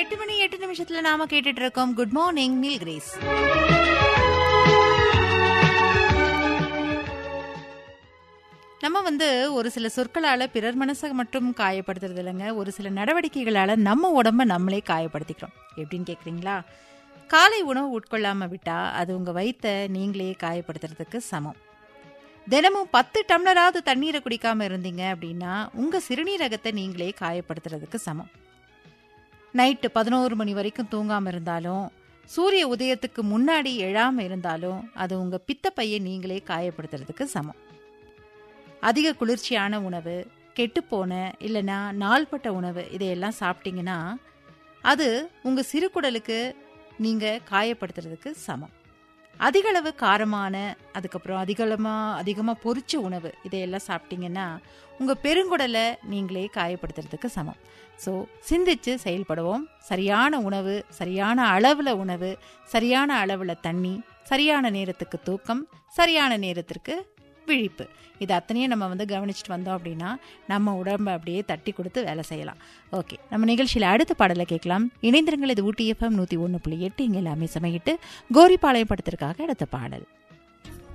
எட்டு மணி எட்டு நிமிஷத்துல நாம கேட்டுட்டு இருக்கோம் குட் மார்னிங் நீல் கிரேஸ் நம்ம வந்து ஒரு சில சொற்களால பிறர் மனசை மட்டும் காயப்படுத்துறது இல்லைங்க ஒரு சில நடவடிக்கைகளால நம்ம உடம்ப நம்மளே காயப்படுத்திக்கிறோம் எப்படின்னு கேக்குறீங்களா காலை உணவு உட்கொள்ளாம விட்டா அது உங்க வயித்தை நீங்களே காயப்படுத்துறதுக்கு சமம் தினமும் பத்து டம்ளராவது தண்ணீரை குடிக்காம இருந்தீங்க அப்படின்னா உங்க சிறுநீரகத்தை நீங்களே காயப்படுத்துறதுக்கு சமம் நைட்டு பதினோரு மணி வரைக்கும் தூங்காம இருந்தாலும் சூரிய உதயத்துக்கு முன்னாடி எழாம இருந்தாலும் அது உங்க பித்தப்பையை நீங்களே காயப்படுத்துறதுக்கு சமம் அதிக குளிர்ச்சியான உணவு கெட்டுப்போன இல்லைன்னா நாள்பட்ட உணவு இதையெல்லாம் சாப்பிட்டீங்கன்னா அது உங்க சிறுகுடலுக்கு நீங்க காயப்படுத்துறதுக்கு சமம் அதிகளவு காரமான அதுக்கப்புறம் அதிகளமா அதிகமா பொரிச்ச உணவு இதையெல்லாம் சாப்பிட்டீங்கன்னா உங்க பெருங்குடலை நீங்களே காயப்படுத்துறதுக்கு சமம் ஸோ சிந்திச்சு செயல்படுவோம் சரியான உணவு சரியான அளவில் உணவு சரியான அளவில் தண்ணி சரியான நேரத்துக்கு தூக்கம் சரியான நேரத்திற்கு விழிப்பு இது அத்தனையும் நம்ம வந்து கவனிச்சுட்டு வந்தோம் அப்படின்னா நம்ம உடம்பை அப்படியே தட்டி கொடுத்து வேலை செய்யலாம் ஓகே நம்ம நிகழ்ச்சியில் அடுத்த பாடலை கேட்கலாம் இணைந்திருங்கள் இது ஊட்டி எஃப்எம் நூற்றி ஒன்று புள்ளி எட்டு இங்கே எல்லாமே சமையிட்டு கோரிப்பாளையம் படத்திற்காக அடுத்த பாடல்